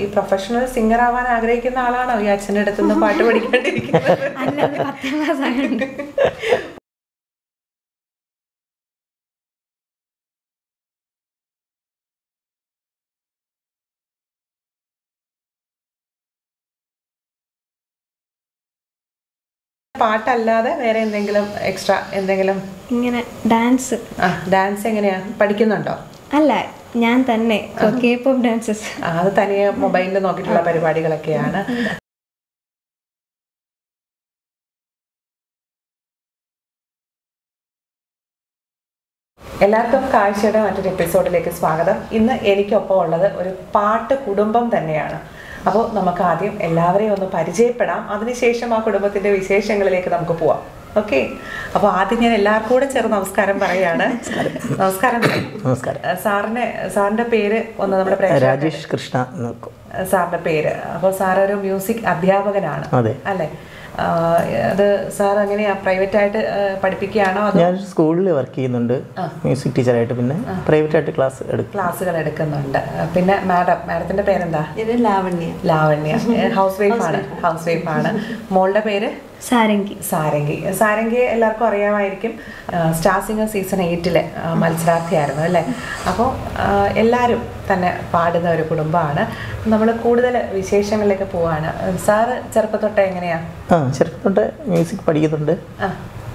ഈ professional singer ആവാൻ ആഗ്രഹിക്കുന്ന ആളാണോ ഈ അച്ഛൻ്റെ അടുത്ത് നിന്ന് പാട്ട് പഠിക്കാണ്ടിരിക്കുന്നത് അല്ല അത് പത്താം ക്ലാസ് ആയതുകൊണ്ട് പാട്ടല്ലാതെ വേറെ എന്തെങ്കിലും എക്സ്ട്രാ എന്തെങ്കിലും ഇങ്ങനെ ഡാൻസ് ആ ഡാൻസ് എങ്ങനെയാ പഠിക്കുന്നുണ്ടോ അല്ല ഞാൻ തന്നെ കെ പോപ്പ് ഡാൻസസ് ആ, അത് തനിയെ മൊബൈലിൽ നോക്കിയിട്ടുള്ള പരിപാടികളൊക്കെയാണ് എല്ലാവർക്കും കാഴ്ചയുടെ മറ്റൊരു എപ്പിസോഡിലേക്ക് സ്വാഗതം ഇന്ന് എനിക്കൊപ്പം ഉള്ളത് ഒരു പാട്ട് കുടുംബം തന്നെയാണ് അപ്പോൾ നമുക്ക് ആദ്യം എല്ലാവരെയും ഒന്ന് പരിചയപ്പെടാം അതിനുശേഷം ആ കുടുംബത്തിന്റെ വിശേഷങ്ങളിലേക്ക് നമുക്ക് പോവാം ഓക്കെ അപ്പോൾ ആദ്യം ഞാൻ എല്ലാവർക്കും കൂടെ ചേർന്ന് നമസ്കാരം പറയാണ് നമസ്കാരം നമസ്കാരം ഏഹ് സാറിന്റെ സാറിന്റെ പേര് ഒന്ന് നമ്മുടെ പ്രേക്ഷകർക്ക് രാജേഷ് കൃഷ്ണ നോക്കും സാറിന്റെ പേര് അപ്പോൾ സാർ ഒരു മ്യൂസിക് അധ്യാപകനാണ് അതെ അല്ലേ ആ, അത് സാർ എങ്ങനെയാ പ്രൈവറ്റ് ആയിട്ട് ആ, പഠിപ്പിക്കുകയാണോ അതോ ഞാൻ സ്കൂളിൽ വർക്ക് ചെയ്യുന്നുണ്ട് മ്യൂസിക് ടീച്ചറായിട്ട് പിന്നെ പ്രൈവറ്റ് ആയിട്ട് ക്ലാസ് എടുക്കും ക്ലാസ്സുകൾ എടുക്കുന്നുണ്ട് പിന്നെ മാഡം മാഡത്തിന്റെ പേരെന്താ ഇത് ലാവണ്യ ലാവണ്യ ഹൗസ് വൈഫ് ആണ് ഹൗസ് വൈഫ് ആണ് മോളുടെ പേര് സാരംഗി സാരംഗി സാരംഗി എല്ലാവർക്കും അറിയാമായിരിക്കും ആ, സ്റ്റാർ സിംഗർ സീസൺ എയ്റ്റിലെ ആ, മത്സരാർത്ഥിയായിരുന്നു അല്ലേ അപ്പോൾ ആ, എല്ലാവരും തന്നെ പാടുന്ന ഒരു കുടുംബമാണ് നമ്മൾ കൂടുതൽ വിശേഷങ്ങളിലേക്ക് പോവാണ് സാറ് ചെറുപ്പത്തൊട്ട് എങ്ങനെയാ ആ ചെറുപ്പം തൊട്ട് മ്യൂസിക് പഠിക്കുന്നുണ്ട് ആ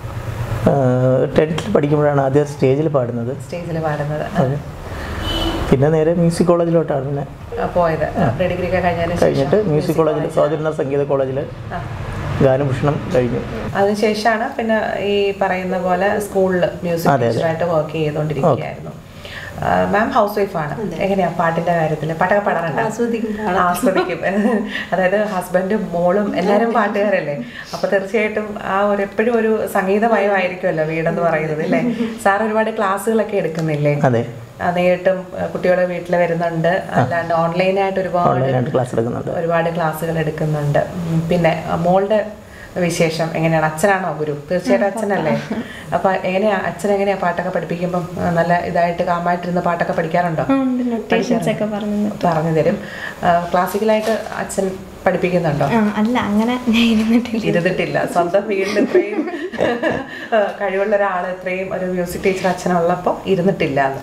ടെൻത്തിൽ പഠിക്കുമ്പോഴാണ് ആദ്യം സ്റ്റേജിൽ പാടുന്നത് സ്റ്റേജിൽ പാടുന്നത് അതെ പിന്നെ നേരെ മ്യൂസിക് കോളേജിലോട്ടാണ് പിന്നെ ആ, പോയത് പ്രീ ഡിഗ്രി ഒക്കെ കഴിഞ്ഞതിന് ശേഷം കഴിഞ്ഞിട്ട് മ്യൂസിക് കോളേജിൽ സ്വാതിരണ സംഗീത കോളേജിൽ ആ. ഗാനഭൂഷണം കഴിഞ്ഞു അതിനുശേഷമാണ് പിന്നെ ഈ പറയുന്ന പോലെ സ്കൂളിൽ മ്യൂസിക് അതെ, അതെ. ടീച്ചറായിട്ട് വർക്ക് ചെയ്തുകൊണ്ടിരിക്കുകയായിരുന്നു മാം ഹൗസ് വൈഫാണ് എങ്ങനെയാ പാട്ടിന്റെ കാര്യത്തിൽ പാട്ടൊക്കെ പാടാറുണ്ട് ആസ്വദിക്കും ആസ്വദിക്കും അതായത് ഹസ്ബൻഡും മോളും എല്ലാവരും പാട്ടുകാരല്ലേ അപ്പൊ തീർച്ചയായിട്ടും ആ ഒരു എപ്പോഴും ഒരു സംഗീതമയമായിരിക്കുമല്ലോ വീടെന്ന് പറയുന്നത് അല്ലേ സാർ ഒരുപാട് ക്ലാസ്സുകളൊക്കെ എടുക്കുന്നില്ലേ അതെ ആ, നേരിട്ടും കുട്ടികളെ വീട്ടിൽ വരുന്നുണ്ട് അല്ലാണ്ട് ഓൺലൈനായിട്ട് ഒരുപാട് ഓൺലൈനായിട്ട് ക്ലാസ് എടുക്കുന്നുണ്ട് ഒരുപാട് ക്ലാസ്സുകൾ എടുക്കുന്നുണ്ട് ഉം, പിന്നെ ആ, മോളുടെ വിശേഷം എങ്ങനെയാണ് അച്ഛനാണോ ഗുരു തീർച്ചയായിട്ടും അച്ഛനല്ലേ അപ്പൊ എങ്ങനെയാ അച്ഛൻ എങ്ങനെയാ പാട്ടൊക്കെ പഠിപ്പിക്കുമ്പം ആ, നല്ല ഇതായിട്ട് കാമായിട്ടിരുന്ന് പാട്ടൊക്കെ പഠിക്കാറുണ്ടോ ഉണ്ട് നൊട്ടേഷൻസ് ഒക്കെ പറഞ്ഞു പറഞ്ഞു തരും ആ, ക്ലാസിക്കലായിട്ട് അച്ഛൻ പഠിപ്പിക്കുന്നുണ്ടോ ആ അല്ല അങ്ങനെ ഞാൻ ഇരുന്നിട്ടില്ല ഇരുന്നിട്ടില്ല സ്വന്തം വീട്ടിൽ ഇത്രയും ആ, കഴിവുള്ള ഒരാൾ ഇത്രയും ഒരു മ്യൂസിക് ടീച്ചർ അച്ഛനുള്ളപ്പോൾ ഇരുന്നിട്ടില്ല എന്ന്.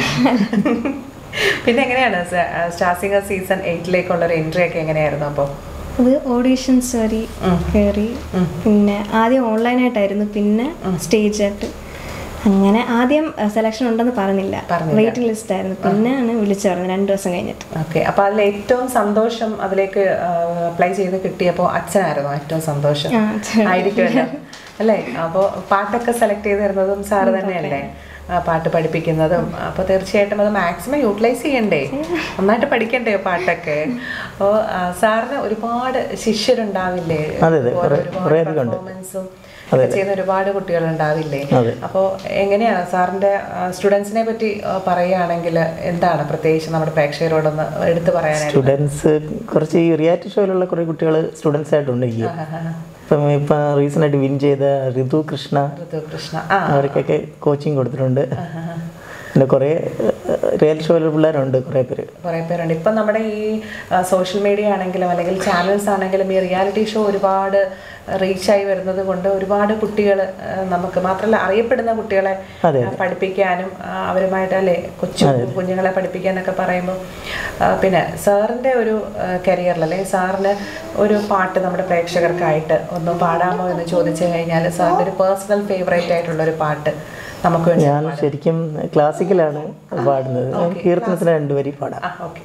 ഉം. പിന്നെ എങ്ങനെയാണ് സ്റ്റാർ സിംഗർ സീസൺ എയ്റ്റിലേക്കുള്ള ഒരു എൻട്രി ഒക്കെ എങ്ങനെയായിരുന്നു അപ്പോൾ അത് ഓഡീഷൻസ് വരി കയറി പിന്നെ ആദ്യം ഓൺലൈനായിട്ടായിരുന്നു പിന്നെ സ്റ്റേജ് ആയിട്ട് അങ്ങനെ ആദ്യം സെലക്ഷൻ ഉണ്ടെന്ന് പറഞ്ഞില്ല പറഞ്ഞില്ല. വെയിറ്റിംഗ് ലിസ്റ്റ് ആയിരുന്നു പിന്നെയാണ് വിളിച്ചു പറഞ്ഞത് രണ്ട് ദിവസം കഴിഞ്ഞിട്ട് ഓക്കെ അപ്പോൾ അതിൽ ഏറ്റവും സന്തോഷം അതിലേക്ക് അപ്ലൈ ചെയ്ത് കിട്ടിയപ്പോൾ അച്ഛനായിരുന്നു ഏറ്റവും സന്തോഷം ആ, അച്ഛൻ. ആയിരിക്കുമല്ലോ അല്ലേ അപ്പോൾ പാട്ടൊക്കെ സെലക്ട് ചെയ്ത് തരുന്നതും സാറ് തന്നെയല്ലേ ആ, പാട്ട് പഠിപ്പിക്കുന്നതും അപ്പോൾ തീർച്ചയായിട്ടും അത് മാക്സിമം യൂട്ടിലൈസ് ചെയ്യണ്ടേ നന്നായിട്ട് പഠിക്കണ്ടേ പാട്ടൊക്കെ അപ്പോൾ സാറിന് ഒരുപാട് ശിഷ്യരുണ്ടാവില്ലേ അതെ, അതെ. ഇതുപോലെ കുറേ- ഒരുപാട് കുറേ അധികം ഉണ്ട്. പെർഫോമൻസും ഒക്കെ ചെയ്യുന്ന ഒരുപാട് കുട്ടികളുണ്ടാവില്ലേ അതെ. അപ്പോൾ എങ്ങനെയാണ് സാറിന്റെ സ്റ്റുഡൻസിനെ പറ്റി ആ, പറയുകയാണെങ്കിൽ എന്താണ് പ്രത്യേകിച്ച് നമ്മുടെ പ്രേക്ഷകരോടൊന്ന് എടുത്തു പറയാനായിട്ട് സ്റ്റുഡൻസ് കുറച്ച് ഈ റിയാലിറ്റി ഷോയിലുള്ള കുറേ കുട്ടികൾ സ്റ്റുഡൻസ് ആയിട്ടുണ്ട് എനിക്ക് ഇപ്പം ഇപ്പം റീസെൻ്റ് ആയിട്ട് വിൻ ചെയ്ത ഋതു കൃഷ്ണ ഋതുകൃഷ്ണ ആ അവർക്കൊക്കെ കോച്ചിങ് കൊടുത്തിട്ടുണ്ട് പിന്നെ കുറേ റിയൽ ഷോയിലുള്ള പിള്ളേരുണ്ട് കുറേ പേര് കുറേ പേരുണ്ട് ഇപ്പം നമ്മുടെ ഈ സോഷ്യൽ മീഡിയ ആണെങ്കിലും അല്ലെങ്കിൽ ചാനൽസ് ആണെങ്കിലും ഈ റിയാലിറ്റി ഷോ ഒരുപാട് റീച്ചായി വരുന്നത് കൊണ്ട് ഒരുപാട് കുട്ടികൾ നമുക്ക് മാത്രമല്ല അറിയപ്പെടുന്ന കുട്ടികളെ അതെ, ആ, പഠിപ്പിക്കാനും ആ, അവരുമായിട്ട് അല്ലേ കൊച്ചു കുഞ്ഞുങ്ങളെ പഠിപ്പിക്കാനൊക്കെ പറയുമ്പോൾ ആ, പിന്നെ സാറിൻ്റെ ഒരു കരിയറിൽ അല്ലെങ്കിൽ സാറിന് ഒരു പാട്ട് നമ്മുടെ പ്രേക്ഷകർക്കായിട്ട് ഒന്ന് പാടാമോ എന്ന് ചോദിച്ചു കഴിഞ്ഞാൽ സാറിൻ്റെ ഒരു പേഴ്സണൽ ഫേവറേറ്റ് ആയിട്ടുള്ള ഒരു പാട്ട് നമുക്ക് വേണ്ടി ഞാൻ ശരിക്കും ക്ലാസിക്കലാണ് പാടുന്നത് ഞാൻ കീർത്തനത്തിന് രണ്ടുപേരി പാടാം ആ ഓക്കെ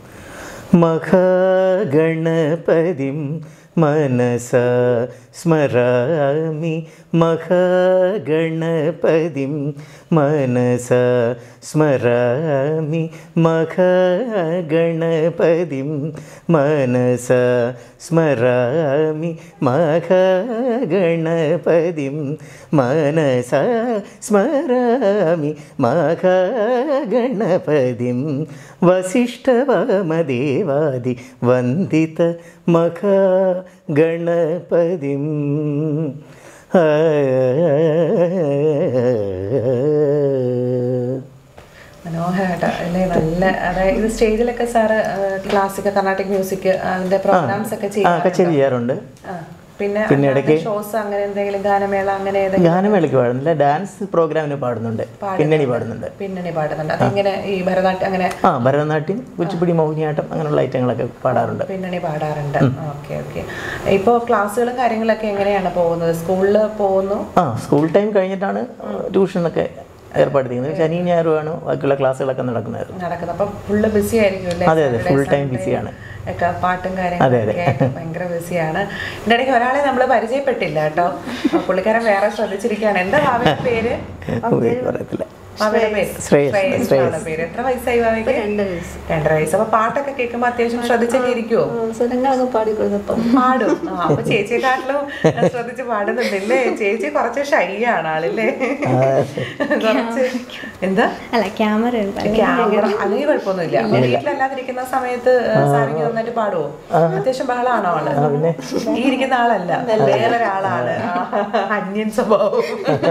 മഹാഗണപതിം മനസ സ്മരാമി മഹാഗണപതിം മനസ സ്മരാമി മഹാഗണപതിം മനസ സ്മരാമി മഹാഗണപതിം മനസ സ്മരാമി മഹാഗണപതിം വസിഷ്ഠവാമദേവാദി വന്ദിത മഹാഗണപതിം മനോഹരമായിട്ട് പാട്ട് അല്ലേ നല്ല അതായത് ഇത് സ്റ്റേജിലൊക്കെ സാറ് ക്ലാസിക്കൽ കർണാട്ടിക് മ്യൂസിക് അതിന്റെ പ്രോഗ്രാംസ് ഒക്കെ ആ ഒക്കെ ചെയ്യാറുണ്ടോ? ചെയ്യാറുണ്ട് ആ. പിന്നെ പിന്നെ ഇടയ്ക്ക് ഷോസ് അങ്ങനെ എന്തെങ്കിലും ഗാനമേള അങ്ങനെ ഏതെങ്കിലും ഗാനമേളയ്ക്ക് പാടുന്നില്ല ഡാൻസ് പ്രോഗ്രാമിന് പാടുന്നുണ്ട് പിന്നണി പാടുന്നുണ്ട് പിന്നണി പാടുന്നുണ്ട് അതിങ്ങനെ ഈ ഭരതനാട്യം അങ്ങനെ ആ ഭരതനാട്യം കുച്ചിപ്പുടി മോഹിനിയാട്ടം അങ്ങനെയുള്ള ഐറ്റങ്ങളൊക്കെ പാടാറുണ്ട് പിന്നണി പാടാറുണ്ട് ഓക്കെ ഓക്കെ ഇപ്പോൾ ക്ലാസ്സുകളും കാര്യങ്ങളൊക്കെ എങ്ങനെയാണ് പോകുന്നത് സ്കൂളിൽ പോകുന്നു ആ സ്കൂൾ ടൈം കഴിഞ്ഞിട്ടാണ് ട്യൂഷനൊക്കെ ഏർപ്പെടുത്തിക്കുന്നത് ശനി ഞായറുമാണ് ബാക്കിയുള്ള ക്ലാസ്സുകളൊക്കെ നടക്കുന്നത് നടക്കുന്നത് അപ്പം ഫുള്ള് ബിസി ആയിരിക്കും അല്ലേ അതെ, അതെ, Saturday, full time Sunday busy ആണ്. ഒക്കെ പാട്ടും കാര്യങ്ങളൊക്കെ ആയിട്ട് ഭയങ്കര ബിസിയാണ് ഇതിന്റെ ഇടയ്ക്ക് ഒരാളെ നമ്മൾ പരിചയപ്പെട്ടില്ല കേട്ടോ പുള്ളിക്കാരൻ വേറെ ശ്രദ്ധിച്ചിരിക്കുകയാണ് എന്താ ഭാവിയുടെ പേര് പേര് പറയത്തില്ല ഭാവിയുടെ പേര് ശ്രേയസ്, ശ്രേയസ് ശ്രേയസ്. എന്നാണ് പേര് എത്ര വയസ്സായി ഭാവിക്ക് രണ്ട് വയസ്സ് രണ്ടര വയസ്സ് അപ്പൊ പാട്ടൊക്കെ കേൾക്കുമ്പോ അത്യാവശ്യം ശ്രദ്ധിച്ചൊക്കെ ഇരിക്കുവോ സ്വരങ്ങളൊക്കെ പാടിക്കൊടുത്തപ്പം പാടും ആ, അപ്പൊ ചേച്ചിയെക്കാട്ടിലും ശ്രദ്ധിച്ച് പാടുന്നുണ്ടല്ലേ ചേച്ചി കുറച്ച് ഷൈ ആണ് ആളല്ലേ കുറച്ച് എന്താ അല്ല ക്യാമറ ഉണ്ട് ക്യാമറ അല്ലെങ്കിൽ കുഴപ്പമൊന്നുമില്ല അപ്പൊ വീട്ടിലല്ലാതിരിക്കുന്ന സമയത്ത് സാറിക്ക് നന്നായിട്ട് പാടുവോ അത്യാവശ്യം ബഹളാണോ ആള് ഈ ഇരിക്കുന്ന ആളല്ല വേറെ ഒരാളാണ് ആ, അന്യൻ സ്വഭാവം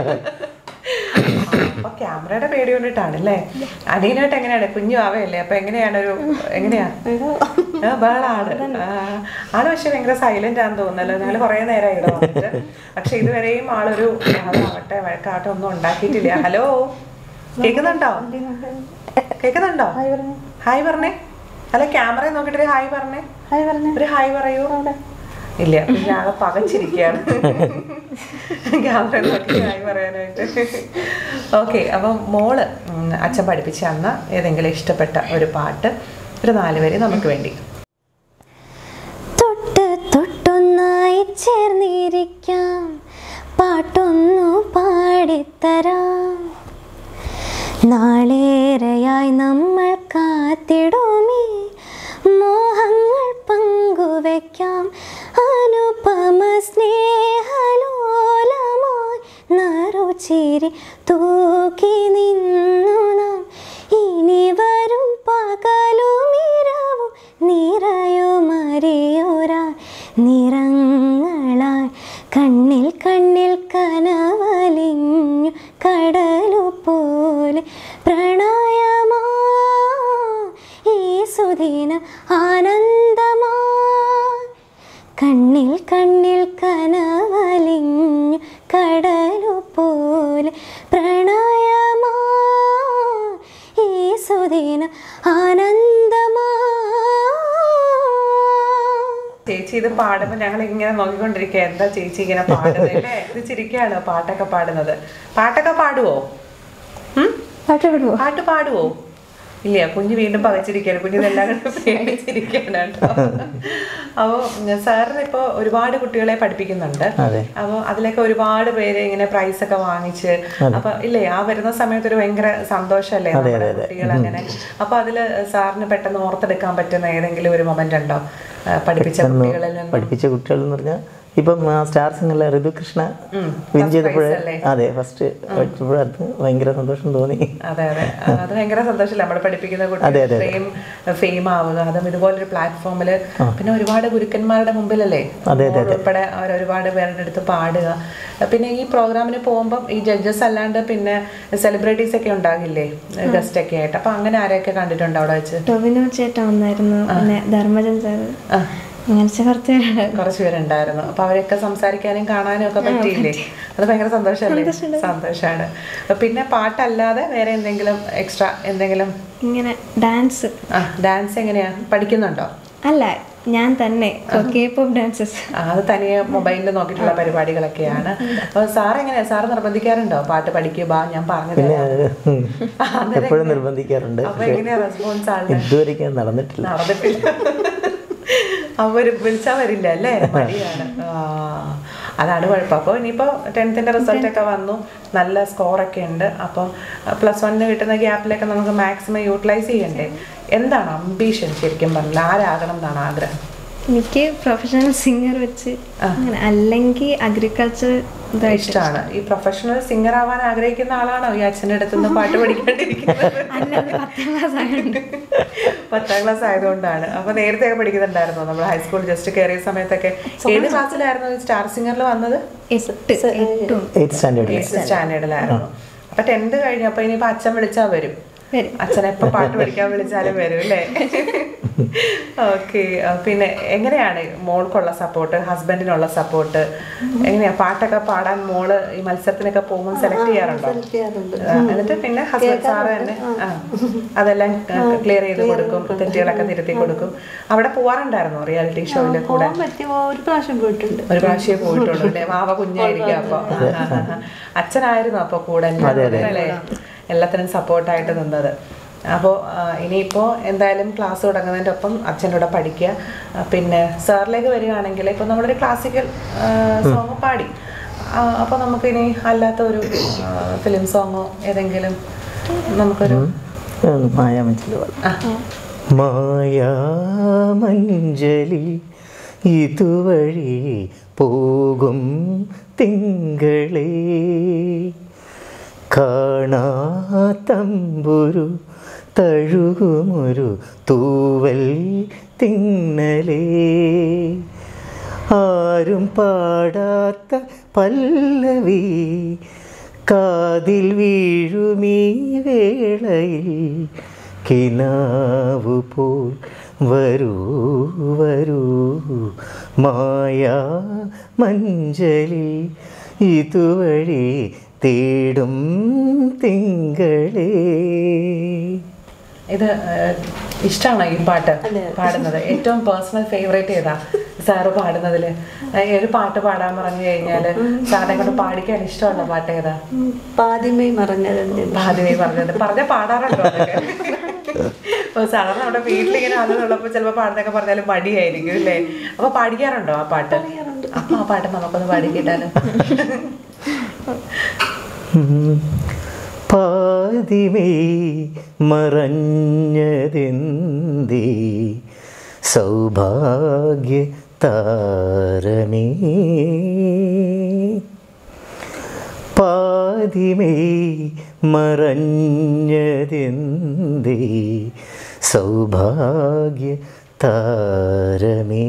അപ്പൊ ക്യാമറയുടെ പേടി കൊണ്ടിട്ടാണ് അല്ലേ അനിയനായിട്ട് എങ്ങനെയാണ് കുഞ്ഞു ആവയല്ലേ അപ്പൊ എങ്ങനെയാണ് ഒരു എങ്ങനെയാ ആ, ബഹളാണ് ആ, ആള് പക്ഷെ ഭയങ്കര സൈലന്റ് ആണെന്ന് തോന്നുന്നല്ലോ ഞങ്ങൾ കുറെ നേരം ഇവിടെ വന്നിട്ട് പക്ഷെ ഇതുവരെയും ആളൊരു ബഹളാവട്ടെ വഴക്കാവട്ടെ ഒന്നും ഉണ്ടാക്കിയിട്ടില്ല ഹലോ കേക്കുന്നുണ്ടോ കേക്കുന്നുണ്ടോ ഹായ് പറഞ്ഞേ അല്ല ക്യാമറ നോക്കിട്ട് ഹായ് പറഞ്ഞേ ഹായ് പറഞ്ഞ ഒരു ഹായ് പറയൂ ഇല്ല പിന്നെ ആളെ പകച്ചിരിക്കുകയാണ് ക്യാമറ നോക്കി ഹായ് പറയാനായിട്ട് ഓക്കെ അപ്പം മോള് ഉം, അച്ഛൻ പഠിപ്പിച്ച അന്ന് ഏതെങ്കിലും ഇഷ്ടപ്പെട്ട ഒരു പാട്ട് ഒരു നാല് വരി നമുക്ക് വേണ്ടി തൊട്ട് തൊട്ടൊന്നായി ചേർന്നിരിക്കാം പാട്ടൊന്നു പാടിത്തരാം നാളേറെയായി നമ്മൾ കാത്തിടുമേ മോഹങ്ങൾ പങ്കുവെക്കാം അനുപമ സ്നേഹലോലമായി നറുചിരി തൂക്കി നിന്നു നാം ഇനി വരും പകലും ഇരവും നിറയുമറിയുരാൻ നിറങ്ങളാൽ കണ്ണിൽ കണ്ണിൽ കനവലിഞ്ഞു കടലു പോലെ പ്രണയമാ ഈ സുദിന ആനന്ദമാ കണ്ണിൽ കണ്ണിൽ കനവലിഞ്ഞു കടലു പോലെ പ്രണയമാ ഈ സുദിന ആനന്ദമാ ചേച്ചി ഇത് പാടുമ്പോൾ ഞങ്ങൾ ഇങ്ങനെ നോക്കിക്കൊണ്ടിരിക്കുക എന്താ ചേച്ചി ഇങ്ങനെ പാടുന്നത് അല്ലേ ഇത് ചിരിക്കുകയാണ് പാട്ടൊക്കെ പാടുന്നത് പാട്ടൊക്കെ പാടുവോ ഉം? പാട്ട് പാടുവോ പാട്ട് പാടുവോ ഇല്ല കുഞ്ഞ് വീണ്ടും പകച്ചിരിക്കുകയാണ് കുഞ്ഞ് ഇതെല്ലാം കണ്ട് പേടിച്ചിരിക്കുകയാണ് കേട്ടോ അപ്പോൾ സാറിന് ഇപ്പോൾ ഒരുപാട് കുട്ടികളെ പഠിപ്പിക്കുന്നുണ്ട് അതെ. അപ്പോൾ അതിലൊക്കെ ഒരുപാട് പേര് ഇങ്ങനെ പ്രൈസ് ഒക്കെ വാങ്ങിച്ച് അപ്പൊ ഇല്ലേ ആ വരുന്ന സമയത്ത് ഒരു ഭയങ്കര സന്തോഷമല്ലേ നമ്മുടെ കുട്ടികൾ അങ്ങനെ അപ്പൊ അതില് സാറിന് പെട്ടെന്ന് ഓർത്തെടുക്കാൻ പറ്റുന്ന ഏതെങ്കിലും ഒരു മൊമെന്റ് ഉണ്ടോ ആ, പഠിപ്പിച്ച കുട്ടികളിൽ നിന്ന് പഠിപ്പിച്ച കുട്ടികൾ എന്ന് പറഞ്ഞാൽ ഇപ്പം ആ സ്റ്റാർ സിംഗറിലെ ഋതുകൃഷ്ണ വിൻ ചെയ്തപ്പോഴേ അതെ ഫസ്റ്റ് പഠിച്ചപ്പോഴേ അത് ഭയങ്കര സന്തോഷം തോന്നി അതെ അതെ ആ, അത് ഭയങ്കര സന്തോഷമല്ലേ നമ്മൾ പഠിപ്പിക്കുന്ന കുട്ടികൾ ഇത്രയും ഫെയിം ആവുക അതും ഇതുപോലൊരു പ്ലാറ്റ്ഫോമില് പിന്നെ ഒരുപാട് ഗുരുക്കന്മാരുടെ മുമ്പിലല്ലേ മോൾ ഉൾപ്പെടെ അവർ ഒരുപാട് പേരുടെ അടുത്ത് പാടുക പിന്നെ ഈ പ്രോഗ്രാമിന് പോകുമ്പം ഈ ജഡ്ജസ് അല്ലാണ്ട് പിന്നെ സെലിബ്രിറ്റീസ് ഒക്കെ ഉണ്ടാകില്ലേ ഗസ്റ്റ് ഒക്കെ ആയിട്ട് അപ്പൊ അങ്ങനെ ആരെയൊക്കെ കണ്ടിട്ടുണ്ട് അവിടെ വെച്ച് ടൊവിനോ ചേട്ടൻ വന്നായിരുന്നു പിന്നെ ധർമ്മജൻ സാറ് അങ്ങനത്തെ കുറച്ച് പേരുണ്ട്. കുറച്ച് പേരുണ്ടായിരുന്നു അപ്പൊ അവരൊക്കെ സംസാരിക്കാനും കാണാനും ഒക്കെ പറ്റിയില്ലേ അത് ഭയങ്കര സന്തോഷമല്ലേ സന്തോഷമാണ് പിന്നെ പാട്ടല്ലാതെ വേറെ എന്തെങ്കിലും എക്സ്ട്രാ എന്തെങ്കിലും ഇങ്ങനെ ഡാൻസ് ആ ഡാൻസ് എങ്ങനെയാ പഠിക്കുന്നുണ്ടോ അല്ല ഞാൻ തന്നെ കെ പോപ്പ് ഡാൻസസ് ആ, അത് തനിയെ മൊബൈലിൽ നോക്കിയിട്ടുള്ള പരിപാടികളൊക്കെയാണ് അപ്പൊ സാർ എങ്ങനെയാ സാർ നിർബന്ധിക്കാറുണ്ടോ പാട്ട് പഠിക്കുക ബാ ഞാൻ പറഞ്ഞു തരാം എപ്പോഴും നിർബന്ധിക്കാറുണ്ട് അപ്പൊ എങ്ങനെയാ റെസ്പോൺസ് ആണ് ഇതുവരെയ്ക്കും നടന്നിട്ടില്ല നടന്നിട്ടില്ല അവര് വിളിച്ചാ വരില്ല അല്ലേ മടിയാണ് ആ, അതാണ് കുഴപ്പം അപ്പോൾ ഇനിയിപ്പോൾ ടെൻത്തിന്റെ റിസൾട്ട് ഒക്കെ വന്നു നല്ല സ്കോറൊക്കെ ഉണ്ട് അപ്പം പ്ലസ് വണ്ണിന് കിട്ടുന്ന ഗ്യാപ്പിലൊക്കെ നമുക്ക് മാക്സിമം യൂട്ടിലൈസ് ചെയ്യണ്ടേ എന്താണ് അംബീഷൻ ശരിക്കും പറഞ്ഞാൽ ആരാകണം എന്നാണ് ആഗ്രഹം എനിക്ക് പ്രൊഫഷണൽ സിംഗർ വെച്ച് അങ്ങനെ അല്ലെങ്കിൽ അഗ്രികൾച്ചർ ഇതായിട്ട് ഇഷ്ടമാണ് ഈ പ്രൊഫഷണൽ സിംഗർ ആവാൻ ആഗ്രഹിക്കുന്ന ആളാണോ ഈ അച്ഛൻ്റെ അടുത്ത് നിന്ന് പാട്ട് പഠിക്കേണ്ടിയിരിക്കുന്നത് അല്ലാതെ പത്താം ക്ലാസ് ആയതുകൊണ്ട് പത്താം ക്ലാസ് ആയതുകൊണ്ടാണ് അപ്പൊ നേരത്തെ ഒക്കെ പഠിക്കുന്നുണ്ടായിരുന്നോ നമ്മൾ ഹൈസ്കൂൾ ജസ്റ്റ് കയറിയ സമയത്തൊക്കെ ഏത് ക്ലാസ്സിലായിരുന്നു ഈ സ്റ്റാർ സിംഗറിൽ വന്നത് എട്ട് എട്ടും എയ്ത്ത് സ്റ്റാൻഡേർഡിൽ എയ്ത്ത് സ്റ്റാൻഡേർഡിലായിരുന്നു അപ്പൊ ടെൻത്ത് കഴിഞ്ഞപ്പോ ഇനിയിപ്പോ അച്ഛൻ വിളിച്ചാ വരും വരും. അച്ഛൻ എപ്പോ പാട്ട് പഠിക്കാൻ വിളിച്ചാലും വരും അല്ലേ ഓക്കെ പിന്നെ എങ്ങനെയാണ് മോൾക്കുള്ള സപ്പോർട്ട് ഹസ്ബൻഡിനുള്ള സപ്പോർട്ട് എങ്ങനെയാ പാട്ടൊക്കെ പാടാൻ മോള് ഈ മത്സരത്തിനൊക്കെ പോകുമ്പോൾ സെലക്ട് ചെയ്യാറുണ്ടോ ചെയ്യാറുണ്ട്. ആ, എന്നിട്ട് പിന്നെ ഹസ്ബൻഡ് സാറ് തന്നെ ആ, അതെല്ലാം ക്ലിയർ ചെയ്ത് കൊടുക്കും തെറ്റുകളൊക്കെ തിരുത്തി കൊടുക്കും അവിടെ പോവാറുണ്ടായിരുന്നോ റിയാലിറ്റി ഷോയില് കൂടെ പോകാൻ പറ്റി ഒരു പ്രാവശ്യം പോയിട്ടുണ്ട് ഒരു പ്രാവശ്യമേ പോയിട്ടുള്ളൂ അല്ലേ വാവ കുഞ്ഞായിരിക്കും അപ്പൊ ആ, ആ, ആ. അച്ഛനായിരുന്നു അപ്പൊ കൂടെ എല്ലാത്തിനും അല്ലേ എല്ലാത്തിനും സപ്പോർട്ടായിട്ട് നിന്നത് അപ്പോൾ ഇനിയിപ്പോൾ എന്തായാലും ക്ലാസ് തുടങ്ങുന്നതിൻ്റെ ഒപ്പം അച്ഛൻ്റെ കൂടെ പഠിക്കുക ആ, പിന്നെ സാറിലേക്ക് വരികയാണെങ്കിൽ ഇപ്പോൾ നമ്മളൊരു ക്ലാസിക്കൽ സോങ് പാടി അപ്പോൾ നമുക്കിനി അല്ലാത്ത ഒരു ഫിലിം സോങ്ങോ ഏതെങ്കിലും നമുക്കൊരു മായാമഞ്ചലി മായാമഞ്ജലി ഇതുവഴി പോകും തിങ്കളേ കാണാത്തമ്പുരു തഴുകുമൊരു തൂവൽ തിന്നലേ ആരും പാടാത്ത പല്ലവി കാതിൽ വീഴുമീ വേളയിൽ കിനാവു പോൽ വരൂ വരൂ മായാ മഞ്ചലി ഇതുവഴി തേടും തിങ്കളേ ഇത് ഇഷ്ടമാണോ ഈ പാട്ട് പാടുന്നത് ഏറ്റവും പേഴ്സണൽ ഫേവറേറ്റ് ഏതാ സാറ് പാടുന്നതില് ഏഹ് ഒരു പാട്ട് പാടാൻ പറഞ്ഞു കഴിഞ്ഞാല് സാറിനെ കൊണ്ട് പാടിക്കാൻ ഇഷ്ടമുള്ള പാട്ട് ഏതാ ഉം, പാതിമേ മറഞ്ഞതെന്ന് ആദ്യമേ പറഞ്ഞത് പറഞ്ഞ പാടാറുണ്ടോ അതൊക്കെ അപ്പൊ സാധാരണ നമ്മുടെ വീട്ടിലിങ്ങനെ ആളുകളുള്ളപ്പോ ചിലപ്പോ പാടുന്നൊക്കെ പറഞ്ഞാലും മടിയായിരിക്കും അല്ലേ അപ്പൊ പാടിക്കാറുണ്ടോ ആ പാട്ട് അപ്പൊ ആ പാട്ട് നമുക്കൊന്ന് പാടിക്കിട്ടാലും പാതിമേ മറഞ്ഞതെന്തേ സൗഭാഗ്യ താരമേ പാതിമേ മറഞ്ഞതെന്തേ സൗഭാഗ്യ താരമേ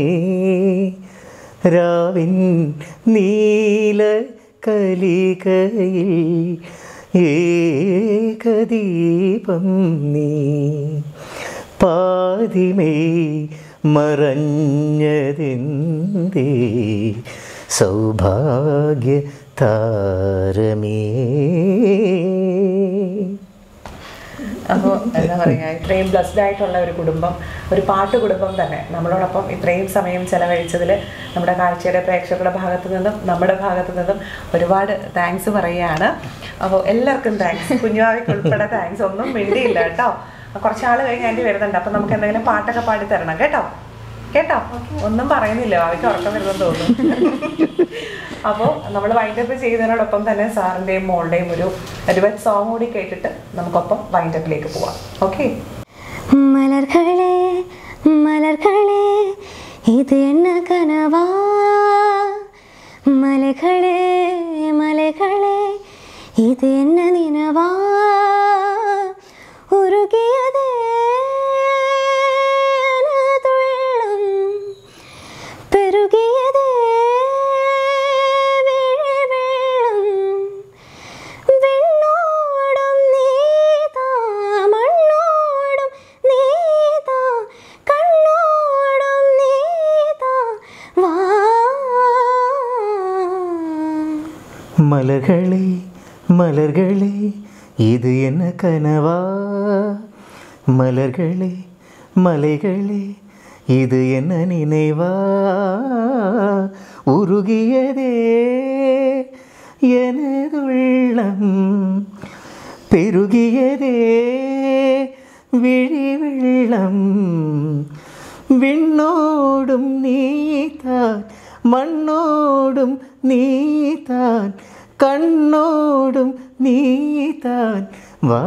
രാവിൻ നീല കലികയിൽ ഏകദീപം നീ പാതിമേ മറഞ്ഞതെന്തേ സൗഭാഗ്യ താരമേ അപ്പോൾ എന്താ പറയുക ഇത്രയും ബ്ലസ്ഡ് ആയിട്ടുള്ള ഒരു കുടുംബം ഒരു പാട്ട് കുടുംബം തന്നെ നമ്മളോടൊപ്പം ഇത്രയും സമയം ചെലവഴിച്ചതിൽ നമ്മുടെ കാഴ്ചയുടെ പ്രേക്ഷകരുടെ ഭാഗത്തു നിന്നും നമ്മുടെ ഭാഗത്തു നിന്നും ഒരുപാട് താങ്ക്സ് പറയുകയാണ് അപ്പോൾ എല്ലാവർക്കും താങ്ക്സ് കുഞ്ഞുവാവിക്ക് ഉൾപ്പെടെ താങ്ക്സ് ഒന്നും മിണ്ടിയില്ല കേട്ടോ കുറച്ച് ആൾ കഴിഞ്ഞ് ആൻറ്റി വരുന്നുണ്ട് അപ്പം നമുക്ക് എന്തെങ്കിലും പാട്ടൊക്കെ പാടി തരണം കേട്ടോ കേട്ടോ ഒന്നും പറയുന്നില്ല ഭാവിക്ക് ഉറക്കം വരുന്നെന്ന് തോന്നുന്നു അപ്പോൾ നമ്മൾ വൈൻഡപ്പ് ചെയ്യുന്നതിനോടൊപ്പം തന്നെ സാറിൻ്റെയും മോളുടെയും ഒരു ഡുവറ്റ് സോങ് കൂടി കേട്ടിട്ട് നമുക്കൊപ്പം വൈൻഡപ്പിലേക്ക് പോവാം ഓക്കെ மலர்களே மலர்களே இது என்ன கனவா மலைகளே மலைகளே இது என்ன நினவா உருகியதே எனதுள்ளம் பெருகியதே விழி வெள்ளம் விண்ணோடும் நீதா மண்ணோடும் நீதா கண்ணோடும் நீதா வா மலர்களே மலர்களே இது என்ன கனவா மலர்களே மலைகளே இது என்ன நினைவா உருகியதே எனதுள்ளம் பெருகியதே விழி வெள்ளம் விண்ணோடும் நீதான் மண்ணோடும் நீதான் கண்ணோடும் நீதான் வா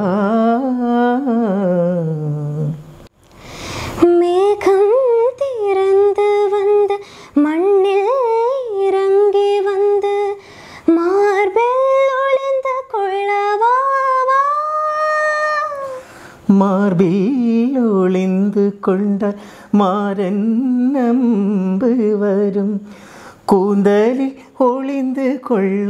மேகம் திறந்து வந்து மண்ணில் இறங்கி வந்து மார்பில் ஒளிந்து கொள்ளவா வா. മാർബിൽ ഒളിந்து കൊണ്ട മാരൻ നമ്പ് വരും കൂന്തലിൽ ஒளிந்து கொள்ள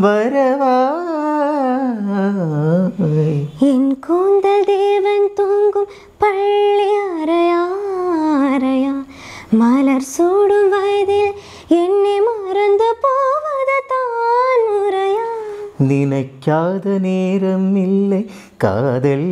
வரவாய் என் கூந்தல் தேவன் தூங்கும் பள்ளி அறையா அறையா மலர் சூடும் வயதில் என்னை மறந்து போவது தான் முறையா நினைக்காத நேரம் இல்லை காதல்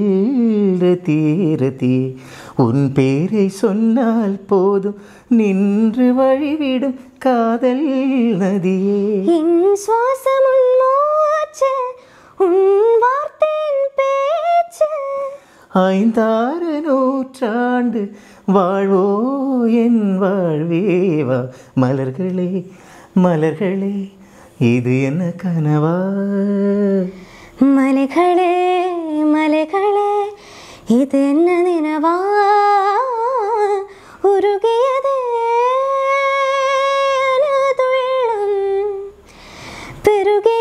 தீரதி உன் பேரை சொன்னால் போதும் நின்று வழிவிடும் காதல் நதியே என் சுவாசம் உன் மூச்சு உன் வார்த்தையின் பேச்சு ஐந்தாறு நூற்றாண்டு வாழ்வோ என் வாழ்வேவா மலர்களே மலர்களே இது என்ன கனவா மலைகளே மலைகளே இது என்ன நினவா உருகியதே எனதுள்ளம் பெருகிய